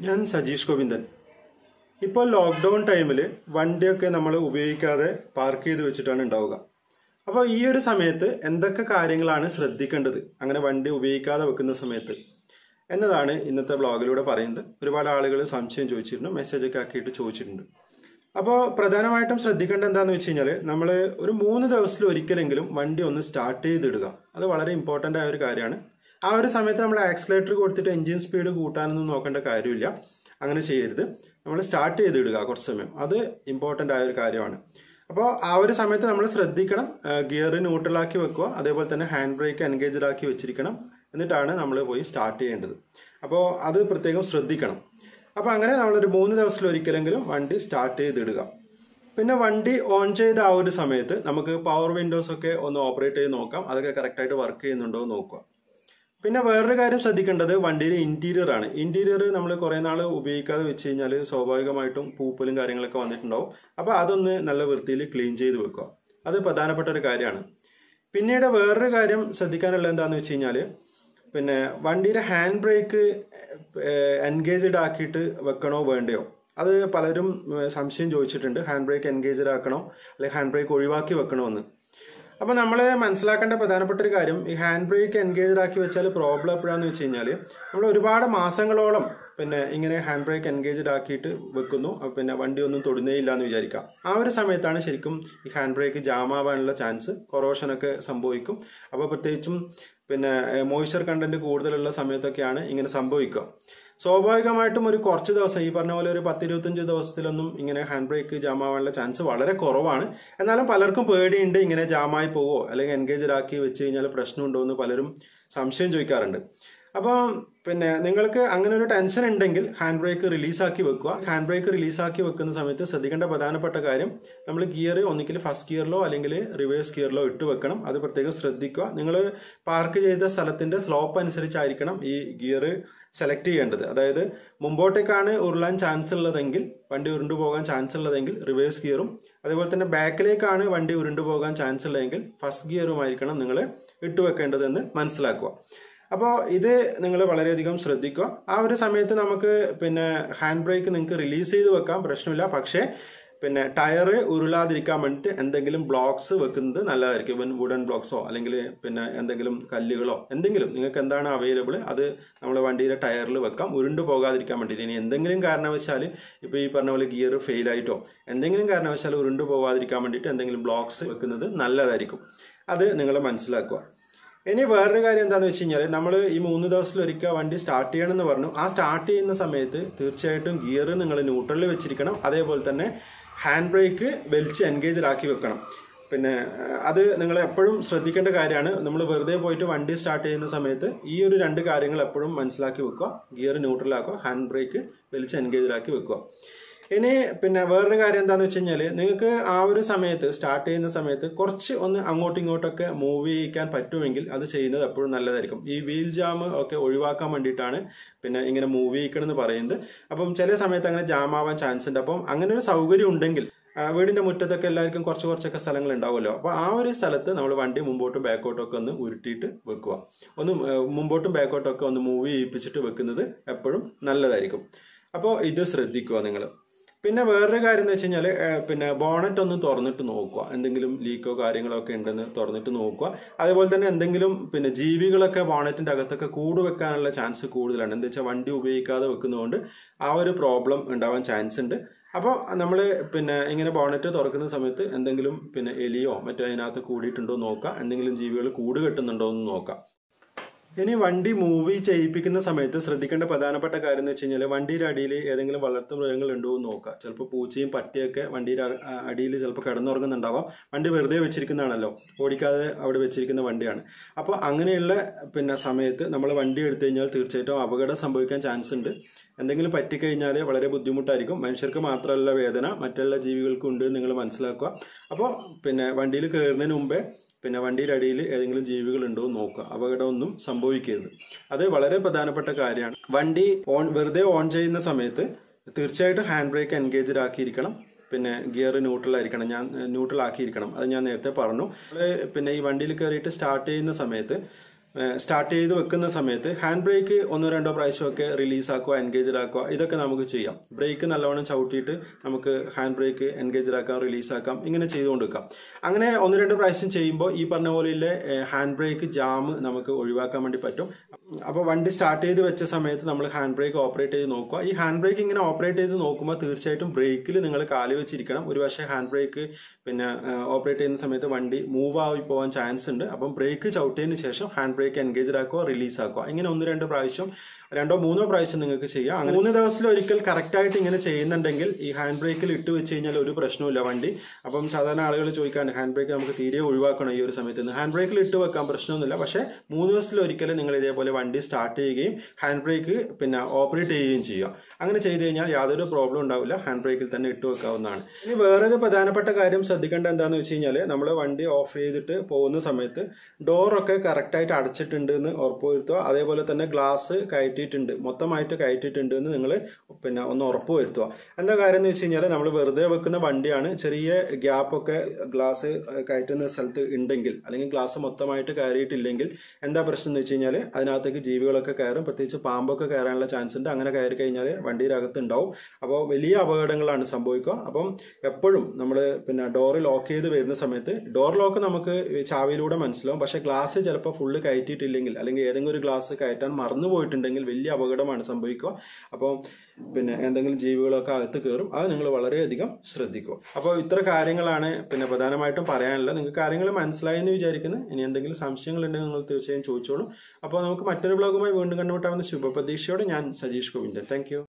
ഞാൻ സജീഷ് ഗോവിന്ദൻ ഇപ്പോൾ ലോക്ക്ഡൗൺ ടൈമിൽ വണ്ടിയൊക്കെ നമ്മൾ ഉപയോഗിക്കാതെ പാർക്ക് ചെയ്ത് വെച്ചിട്ടാണ് ഉണ്ടാവുക അപ്പോൾ ഈ ഒരു സമയത്ത് എന്തൊക്കെ കാര്യങ്ങളാണ് ശ്രദ്ധിക്കേണ്ടത് അങ്ങനെ വണ്ടി ഉപയോഗിക്കാതെ വെക്കുന്ന സമയത്ത് എന്നതാണ് ഇന്നത്തെ ബ്ലോഗിലൂടെ പറയുന്നത് ഒരുപാട് ആളുകൾ സംശയം ചോദിച്ചിട്ടുണ്ട് മെസ്സേജൊക്കെ ആക്കിയിട്ട് ചോദിച്ചിട്ടുണ്ട് അപ്പോൾ പ്രധാനമായിട്ടും ശ്രദ്ധിക്കേണ്ടത് എന്താണെന്ന് വെച്ച് കഴിഞ്ഞാൽ നമ്മൾ ഒരു മൂന്ന് ദിവസത്തിൽ ഒരിക്കലെങ്കിലും വണ്ടി ഒന്ന് സ്റ്റാർട്ട് ചെയ്തിടുക അത് വളരെ ഇമ്പോർട്ടൻ്റ് ആയ ഒരു കാര്യമാണ് ആ ഒരു സമയത്ത് നമ്മൾ ആക്സിലേറ്റർ കൊടുത്തിട്ട് എഞ്ചിൻ സ്പീഡ് കൂട്ടാനൊന്നും നോക്കേണ്ട കാര്യമില്ല അങ്ങനെ ചെയ്യരുത് നമ്മൾ സ്റ്റാർട്ട് ചെയ്തിടുക കുറച്ച് സമയം അത് ഇമ്പോർട്ടൻ്റ് ആയ ഒരു കാര്യമാണ് അപ്പോൾ ആ ഒരു സമയത്ത് നമ്മൾ ശ്രദ്ധിക്കണം ഗിയർ ന്യൂട്രലാക്കി വെക്കുക അതേപോലെ തന്നെ ഹാൻഡ് ബ്രേക്ക് എൻഗേജ്ഡ് ആക്കി വെച്ചിരിക്കണം എന്നിട്ടാണ് നമ്മൾ പോയി സ്റ്റാർട്ട് ചെയ്യേണ്ടത് അപ്പോൾ അത് പ്രത്യേകം ശ്രദ്ധിക്കണം അപ്പോൾ അങ്ങനെ നമ്മളൊരു മൂന്ന് ദിവസത്തിൽ ഒരിക്കലെങ്കിലും വണ്ടി സ്റ്റാർട്ട് ചെയ്തിടുക പിന്നെ വണ്ടി ഓൺ ചെയ്ത ആ ഒരു സമയത്ത് നമുക്ക് പവർ വിൻഡോസ് ഒക്കെ ഒന്ന് ഓപ്പറേറ്റ് ചെയ്ത് നോക്കാം അതൊക്കെ കറക്റ്റായിട്ട് വർക്ക് ചെയ്യുന്നുണ്ടോ എന്ന് നോക്കുക പിന്നെ വേറൊരു കാര്യം ശ്രദ്ധിക്കേണ്ടത് വണ്ടിയുടെ ഇന്റീരിയർ ആണ് ഇന്റീരിയർ നമ്മൾ കുറേ നാൾ ഉപയോഗിക്കാതെ വെച്ച് കഴിഞ്ഞാൽ സ്വാഭാവികമായിട്ടും പൂപ്പലും കാര്യങ്ങളൊക്കെ വന്നിട്ടുണ്ടാവും അപ്പോൾ അതൊന്ന് നല്ല വൃത്തിയിൽ ക്ലീൻ ചെയ്ത് വെക്കുക അത് പ്രധാനപ്പെട്ട ഒരു കാര്യമാണ് പിന്നീട് വേറൊരു കാര്യം ശ്രദ്ധിക്കാനുള്ളത് എന്താണെന്ന് വെച്ച് കഴിഞ്ഞാൽ പിന്നെ വണ്ടിയുടെ ഹാൻഡ് ബ്രേക്ക് എൻഗേജ്ഡ് ആക്കിയിട്ട് വെക്കണോ വേണ്ടയോ അത് പലരും സംശയം ചോദിച്ചിട്ടുണ്ട് ഹാൻഡ് ബ്രേക്ക് എൻഗേജ്ഡ് ആക്കണോ അല്ലെങ്കിൽ ഹാൻഡ് ബ്രേക്ക് ഒഴിവാക്കി വെക്കണോ എന്ന് അപ്പോൾ നമ്മൾ മനസ്സിലാക്കേണ്ട പ്രധാനപ്പെട്ട ഒരു കാര്യം ഈ ഹാൻഡ് ബ്രേക്ക് എൻഗേജ്ഡ് ആക്കി വെച്ചാൽ പ്രോബ്ലം എപ്പോഴാന്ന് വെച്ച് കഴിഞ്ഞാൽ നമ്മൾ ഒരുപാട് മാസങ്ങളോളം പിന്നെ ഇങ്ങനെ ഹാൻഡ് ബ്രേക്ക് എൻഗേജ്ഡ് ആക്കിയിട്ട് വെക്കുന്നു പിന്നെ വണ്ടി ഒന്നും തൊടുന്നേ ഇല്ല എന്ന് വിചാരിക്കാം ആ ഒരു സമയത്താണ് ശരിക്കും ഈ ഹാൻഡ് ബ്രേക്ക് ജാം ആവാനുള്ള ചാൻസ് കൊറോഷനൊക്കെ സംഭവിക്കും അപ്പോൾ പ്രത്യേകിച്ചും പിന്നെ മോയ്സ്ചർ കണ്ടന്റ് കൂടുതലുള്ള സമയത്തൊക്കെയാണ് ഇങ്ങനെ സംഭവിക്കുക സ്വാഭാവികമായിട്ടും ഒരു കുറച്ച് ദിവസം ഈ പറഞ്ഞ പോലെ ഒരു പത്ത് ഇരുപത്തഞ്ച് ദിവസത്തിലൊന്നും ഇങ്ങനെ ഹാൻഡ് ബ്രേക്ക് ജാം ആവാനുള്ള ചാൻസ് വളരെ കുറവാണ് എന്നാലും പലർക്കും പേടിയുണ്ട് ഇങ്ങനെ ജാമായി പോവോ അല്ലെങ്കിൽ എൻഗേജഡ് ആക്കി വെച്ച് കഴിഞ്ഞാൽ പ്രശ്നമുണ്ടോ എന്ന് പലരും സംശയം ചോദിക്കാറുണ്ട് അപ്പം പിന്നെ നിങ്ങൾക്ക് അങ്ങനെ ഒരു ടെൻഷൻ ഉണ്ടെങ്കിൽ ഹാൻഡ് ബ്രേക്ക് റിലീസാക്കി വെക്കുക ഹാൻഡ് ബ്രേക്ക് റിലീസാക്കി വെക്കുന്ന സമയത്ത് ശ്രദ്ധിക്കേണ്ട പ്രധാനപ്പെട്ട കാര്യം നമ്മൾ ഗിയർ ഒന്നിക്കൽ ഫസ്റ്റ് ഗിയറിലോ അല്ലെങ്കിൽ റിവേഴ്സ് ഗിയറിലോ ഇട്ട് വെക്കണം അത് പ്രത്യേകം ശ്രദ്ധിക്കുക നിങ്ങൾ പാർക്ക് ചെയ്ത സ്ഥലത്തിന്റെ സ്ലോപ്പ് അനുസരിച്ചായിരിക്കണം ഈ ഗിയർ സെലക്ട് ചെയ്യേണ്ടത് അതായത് മുമ്പോട്ടേക്കാണ് ഉരുളാൻ ചാൻസ് ഉള്ളതെങ്കിൽ വണ്ടി ഉരുണ്ടു പോകാൻ ചാൻസ് ഉള്ളതെങ്കിൽ റിവേഴ്സ് ഗിയറും അതുപോലെ തന്നെ ബാക്കിലേക്കാണ് വണ്ടി ഉരുണ്ടു പോകാൻ ചാൻസ് ഉള്ളതെങ്കിൽ ഫസ്റ്റ് ഗിയറുമായിരിക്കണം നിങ്ങൾ ഇട്ടുവെക്കേണ്ടതെന്ന് മനസ്സിലാക്കുക അപ്പോൾ ഇത് നിങ്ങൾ വളരെയധികം ശ്രദ്ധിക്കുക ആ ഒരു സമയത്ത് നമുക്ക് പിന്നെ ഹാൻഡ് ബ്രേക്ക് നിങ്ങൾക്ക് റിലീസ് ചെയ്ത് വെക്കാം പ്രശ്നമില്ല പക്ഷേ പിന്നെ ടയർ ഉരുളാതിരിക്കാൻ വേണ്ടിയിട്ട് എന്തെങ്കിലും ബ്ലോക്സ് വെക്കുന്നത് നല്ലതായിരിക്കും ഇവൻ വുഡൻ ബ്ലോക്സോ അല്ലെങ്കിൽ പിന്നെ എന്തെങ്കിലും കല്ലുകളോ എന്തെങ്കിലും നിങ്ങൾക്ക് എന്താണ് അവൈലബിൾ അത് നമ്മൾ വണ്ടിയുടെ ടയറിൽ വെക്കാം ഉരുണ്ടു പോകാതിരിക്കാൻ വേണ്ടിയിട്ട് ഇനി എന്തെങ്കിലും കാരണവശാൽ ഇപ്പോൾ ഈ പറഞ്ഞ പോലെ ഗിയർ ഫെയിൽ ആയിട്ടോ എന്തെങ്കിലും കാരണവശാൽ ഉരുണ്ടു പോകാതിരിക്കാൻ വേണ്ടിയിട്ട് എന്തെങ്കിലും ബ്ലോക്സ് വെക്കുന്നത് നല്ലതായിരിക്കും അത് നിങ്ങൾ മനസ്സിലാക്കുക ഇനി വേറൊരു കാര്യം എന്താണെന്ന് വെച്ച് കഴിഞ്ഞാൽ നമ്മൾ ഈ മൂന്ന് ദിവസത്തിൽ ഒരിക്കൽ വണ്ടി സ്റ്റാർട്ട് ചെയ്യണമെന്ന് പറഞ്ഞു ആ സ്റ്റാർട്ട് ചെയ്യുന്ന സമയത്ത് തീർച്ചയായിട്ടും ഗിയർ നിങ്ങൾ ന്യൂട്രലിൽ വെച്ചിരിക്കണം അതേപോലെ തന്നെ ഹാൻഡ് ബ്രേക്ക് വലിച്ച് എൻഗേജ്ഡ് ആക്കി വെക്കണം പിന്നെ അത് നിങ്ങൾ എപ്പോഴും ശ്രദ്ധിക്കേണ്ട കാര്യമാണ് നമ്മൾ വെറുതെ പോയിട്ട് വണ്ടി സ്റ്റാർട്ട് ചെയ്യുന്ന സമയത്ത് ഈ ഒരു രണ്ട് കാര്യങ്ങൾ എപ്പോഴും മനസ്സിലാക്കി വെക്കുക ഗിയർ ന്യൂട്രലാക്കുക ഹാൻഡ് ബ്രേക്ക് വലിച്ച് എൻഗേജ്ഡ് ആക്കി വെക്കുക ഇനി പിന്നെ വേറൊരു കാര്യം എന്താണെന്ന് വെച്ച് കഴിഞ്ഞാൽ നിങ്ങൾക്ക് ആ ഒരു സമയത്ത് സ്റ്റാർട്ട് ചെയ്യുന്ന സമയത്ത് കുറച്ച് ഒന്ന് അങ്ങോട്ടും ഇങ്ങോട്ടൊക്കെ മൂവ് ചെയ്യിക്കാൻ പറ്റുമെങ്കിൽ അത് ചെയ്യുന്നത് എപ്പോഴും നല്ലതായിരിക്കും ഈ വീൽ ജാം ഒക്കെ ഒഴിവാക്കാൻ വേണ്ടിയിട്ടാണ് പിന്നെ ഇങ്ങനെ മൂവ് ചെയ്യിക്കണം എന്ന് പറയുന്നത് അപ്പം ചില സമയത്ത് അങ്ങനെ ജാം ആവാൻ ചാൻസ് ഉണ്ട് അപ്പം അങ്ങനെ ഒരു സൗകര്യം ഉണ്ടെങ്കിൽ വീടിന്റെ മുറ്റത്തൊക്കെ എല്ലാവർക്കും കുറച്ച് കുറച്ചൊക്കെ സ്ഥലങ്ങൾ ഉണ്ടാവുമല്ലോ അപ്പോൾ ആ ഒരു സ്ഥലത്ത് നമ്മൾ വണ്ടി മുമ്പോട്ടും ബാക്കോട്ടും ഒക്കെ ഒന്ന് ഉരുട്ടിയിട്ട് വെക്കുക ഒന്ന് മുമ്പോട്ടും ബാക്കോട്ടും ഒക്കെ ഒന്ന് മൂവ് ചെയ്യിപ്പിച്ചിട്ട് വെക്കുന്നത് എപ്പോഴും നല്ലതായിരിക്കും അപ്പോൾ ഇത് ശ്രദ്ധിക്കുക നിങ്ങൾ പിന്നെ വേറൊരു കാര്യം എന്ന് വെച്ച് കഴിഞ്ഞാൽ പിന്നെ ബോണറ്റ് ഒന്ന് തുറന്നിട്ട് നോക്കുക എന്തെങ്കിലും ലീക്കോ കാര്യങ്ങളോ ഒക്കെ ഉണ്ടെന്ന് തുറന്നിട്ട് നോക്കുക അതേപോലെ തന്നെ എന്തെങ്കിലും പിന്നെ ജീവികളൊക്കെ ബോണറ്റിന്റെ അകത്തൊക്കെ കൂട് വെക്കാനുള്ള ചാൻസ് കൂടുതലാണ് എന്താ വെച്ചാൽ വണ്ടി ഉപയോഗിക്കാതെ വെക്കുന്നതുകൊണ്ട് ആ ഒരു പ്രോബ്ലം ഉണ്ടാവാൻ ചാൻസ് ഉണ്ട് അപ്പോൾ നമ്മൾ പിന്നെ ഇങ്ങനെ ബോണറ്റ് തുറക്കുന്ന സമയത്ത് എന്തെങ്കിലും പിന്നെ എലിയോ മറ്റോ അതിനകത്ത് കൂടിയിട്ടുണ്ടോ നോക്കുക എന്തെങ്കിലും ജീവികൾ കൂട് കെട്ടുന്നുണ്ടോ എന്ന് നോക്കാം ഇനി വണ്ടി മൂവ് ചെയ്യിപ്പിക്കുന്ന സമയത്ത് ശ്രദ്ധിക്കേണ്ട പ്രധാനപ്പെട്ട കാര്യം എന്ന് വെച്ച് കഴിഞ്ഞാൽ വണ്ടിയുടെ അടിയിൽ ഏതെങ്കിലും വളർത്തു മൃഗങ്ങൾ ഉണ്ടോ എന്ന് നോക്കുക ചിലപ്പോൾ പൂച്ചയും പട്ടിയൊക്കെ വണ്ടിയുടെ അടിയിൽ ചിലപ്പോൾ കിടന്നുറങ്ങുന്നുണ്ടാവാം വണ്ടി വെറുതെ വെച്ചിരിക്കുന്നതാണല്ലോ ഓടിക്കാതെ അവിടെ വെച്ചിരിക്കുന്ന വണ്ടിയാണ് അപ്പോൾ അങ്ങനെയുള്ള പിന്നെ സമയത്ത് നമ്മൾ വണ്ടി എടുത്തു കഴിഞ്ഞാൽ തീർച്ചയായിട്ടും അപകടം സംഭവിക്കാൻ ചാൻസ് ഉണ്ട് എന്തെങ്കിലും പറ്റിക്കഴിഞ്ഞാൽ വളരെ ബുദ്ധിമുട്ടായിരിക്കും മനുഷ്യർക്ക് മാത്രമല്ല വേദന മറ്റുള്ള ജീവികൾക്കും ഉണ്ട് നിങ്ങൾ മനസ്സിലാക്കുക അപ്പോൾ പിന്നെ വണ്ടിയിൽ കയറുന്നതിന് മുമ്പേ പിന്നെ വണ്ടിയുടെ അടിയിൽ ഏതെങ്കിലും ജീവികൾ ഉണ്ടോ എന്ന് നോക്കുക അപകടമൊന്നും സംഭവിക്കരുത് അത് വളരെ പ്രധാനപ്പെട്ട കാര്യമാണ് വണ്ടി ഓൺ വെറുതെ ഓൺ ചെയ്യുന്ന സമയത്ത് തീർച്ചയായിട്ടും ഹാൻഡ് ബ്രേക്ക് എൻഗേജ്ഡ് ആക്കിയിരിക്കണം പിന്നെ ഗിയർ ന്യൂട്രൽ ആയിരിക്കണം ഞാൻ ന്യൂട്രൽ ആക്കിയിരിക്കണം അത് ഞാൻ നേരത്തെ പറഞ്ഞു പിന്നെ ഈ വണ്ടിയിൽ കയറിയിട്ട് സ്റ്റാർട്ട് ചെയ്യുന്ന സമയത്ത് സ്റ്റാർട്ട് ചെയ്ത് വെക്കുന്ന സമയത്ത് ഹാൻഡ് ബ്രേക്ക് ഒന്നോ രണ്ടോ പ്രാവശ്യമൊക്കെ റിലീസ് ആക്കുക എൻഗേജഡ് ആക്കുക ഇതൊക്കെ നമുക്ക് ചെയ്യാം ബ്രേക്ക് നല്ലവണ്ണം ചവിട്ടിയിട്ട് നമുക്ക് ഹാൻഡ് ബ്രേക്ക് എൻഗേജഡ് ആക്കാം റിലീസ് ആക്കാം ഇങ്ങനെ ചെയ്തുകൊണ്ട് വെക്കാം അങ്ങനെ ഒന്ന് രണ്ട് പ്രാവശ്യം ചെയ്യുമ്പോൾ ഈ പറഞ്ഞ പോലെയുള്ള ഹാൻഡ് ബ്രേക്ക് ജാം നമുക്ക് ഒഴിവാക്കാൻ വേണ്ടി പറ്റും അപ്പോൾ വണ്ടി സ്റ്റാർട്ട് ചെയ്ത് വെച്ച സമയത്ത് നമ്മൾ ഹാൻഡ് ബ്രേക്ക് ഓപ്പറേറ്റ് ചെയ്ത് നോക്കുക ഈ ഹാൻഡ് ബ്രേക്ക് ഇങ്ങനെ ഓപ്പറേറ്റ് ചെയ്ത് നോക്കുമ്പോൾ തീർച്ചയായിട്ടും ബ്രേക്കിൽ നിങ്ങൾ കാല് വെച്ചിരിക്കണം ഒരു പക്ഷേ ഹാൻഡ് ബ്രേക്ക് പിന്നെ ഓപ്പറേറ്റ് ചെയ്യുന്ന സമയത്ത് വണ്ടി മൂവ് ആയി പോകാൻ ചാൻസ് ഉണ്ട് അപ്പം ബ്രേക്ക് ചവിട്ടിയതിന് ശേഷം ഹാൻഡ് ബ്രേക്ക് എൻഗേജ് ആക്കുക റിലീസ് ആക്കുക ഇങ്ങനെ ഒന്ന് രണ്ട് പ്രാവശ്യം രണ്ടോ മൂന്നോ പ്രാവശ്യം നിങ്ങൾക്ക് ചെയ്യാം അങ്ങനെ മൂന്ന് ദിവസത്തിൽ ഒരിക്കൽ കറക്റ്റ് ആയിട്ട് ഇങ്ങനെ ചെയ്യുന്നുണ്ടെങ്കിൽ ഈ ഹാൻഡ് ബ്രേക്കിൽ ഇട്ട് വെച്ച് കഴിഞ്ഞാൽ ഒരു പ്രശ്നമില്ല വണ്ടി അപ്പം സാധാരണ ആളുകൾ ചോദിക്കാണ്ട് ഹാൻഡ് ബ്രേക്ക് നമുക്ക് തീരെ ഒഴിവാക്കണം ഈ ഒരു സമയത്ത് നിന്ന് ഹാൻഡ് ബ്രേക്കിൽ ഇട്ട് വെക്കാൻ പ്രശ്നമൊന്നുമില്ല പക്ഷേ മൂന്ന് ദിവസത്തിൽ ഒരിക്കലും നിങ്ങൾ ഇതേപോലെ വണ്ടി സ്റ്റാർട്ട് ചെയ്യുകയും ഹാൻഡ് ബ്രേക്ക് പിന്നെ ഓപ്പറേറ്റ് ചെയ്യുകയും ചെയ്യുക അങ്ങനെ ചെയ്ത് കഴിഞ്ഞാൽ യാതൊരു പ്രോബ്ലം ഉണ്ടാവില്ല ഹാൻഡ് ബ്രേക്കിൽ തന്നെ ഇട്ട് വെക്കാവുന്നതാണ് ഇനി വേറൊരു പ്രധാനപ്പെട്ട കാര്യം ശ്രദ്ധിക്കേണ്ട എന്താണെന്ന് വെച്ച് കഴിഞ്ഞാൽ നമ്മൾ വണ്ടി ഓഫ് ചെയ്തിട്ട് പോകുന്ന സമയത്ത് ഡോറൊക്കെ കറക്റ്റായിട്ട് അടച്ചിട്ടുണ്ട് എന്ന് ഉറപ്പുവരുത്തുക അതേപോലെ തന്നെ ഗ്ലാസ് കയറ്റിയിട്ടുണ്ട് മൊത്തമായിട്ട് കയറ്റിയിട്ടുണ്ട് എന്ന് നിങ്ങൾ പിന്നെ ഒന്ന് ഉറപ്പ് വരുത്തുക എന്താ കാര്യം എന്ന് വെച്ച് കഴിഞ്ഞാൽ നമ്മൾ വെറുതെ വെക്കുന്ന വണ്ടിയാണ് ചെറിയ ഗ്യാപ്പൊക്കെ ഗ്ലാസ് കയറ്റുന്ന സ്ഥലത്ത് ഉണ്ടെങ്കിൽ അല്ലെങ്കിൽ ഗ്ലാസ് മൊത്തമായിട്ട് കയറിയിട്ടില്ലെങ്കിൽ എന്താ പ്രശ്നം എന്ന് വെച്ച് കഴിഞ്ഞാൽ അതിനകത്തേക്ക് ജീവികളൊക്കെ കയറും പ്രത്യേകിച്ച് പാമ്പൊക്കെ കയറാനുള്ള ചാൻസ് ഉണ്ട് അങ്ങനെ കയറി കഴിഞ്ഞാൽ വണ്ടിയുടെ അകത്ത് ഉണ്ടാവും അപ്പോൾ വലിയ അപകടങ്ങളാണ് സംഭവിക്കുക അപ്പം എപ്പോഴും നമ്മൾ പിന്നെ ഡോറ് ലോക്ക് ചെയ്ത് വരുന്ന സമയത്ത് ഡോർ ലോക്ക് നമുക്ക് ചാവിയിലൂടെ മനസ്സിലാവും പക്ഷേ ഗ്ലാസ് ചിലപ്പോൾ ഫുള്ള് കയറ്റിയിട്ടില്ലെങ്കിൽ അല്ലെങ്കിൽ ഏതെങ്കിലും ഒരു ഗ്ലാസ് കയറ്റാൻ മറന്നു പോയിട്ടുണ്ടെങ്കിൽ വലിയ അപകടമാണ് സംഭവിക്കുക അപ്പോൾ പിന്നെ എന്തെങ്കിലും ജീവികളൊക്കെ അകത്ത് കയറും അത് നിങ്ങൾ വളരെയധികം ശ്രദ്ധിക്കുക അപ്പോൾ ഇത്ര കാര്യങ്ങളാണ് പിന്നെ പ്രധാനമായിട്ടും പറയാനുള്ളത് നിങ്ങൾക്ക് കാര്യങ്ങൾ മനസ്സിലായി എന്ന് വിചാരിക്കുന്നു ഇനി എന്തെങ്കിലും സംശയങ്ങളുണ്ടെങ്കിൽ നിങ്ങൾ തീർച്ചയായും ചോദിച്ചോളൂ അപ്പോൾ നമുക്ക് മറ്റൊരു ബ്ലോഗുമായി വീണ്ടും കണ്ടുമുട്ടാവുന്ന ശുഭപ്രതീക്ഷയോടെ ഞാൻ സജീഷ് ഗോവിന്ദൻ താങ്ക്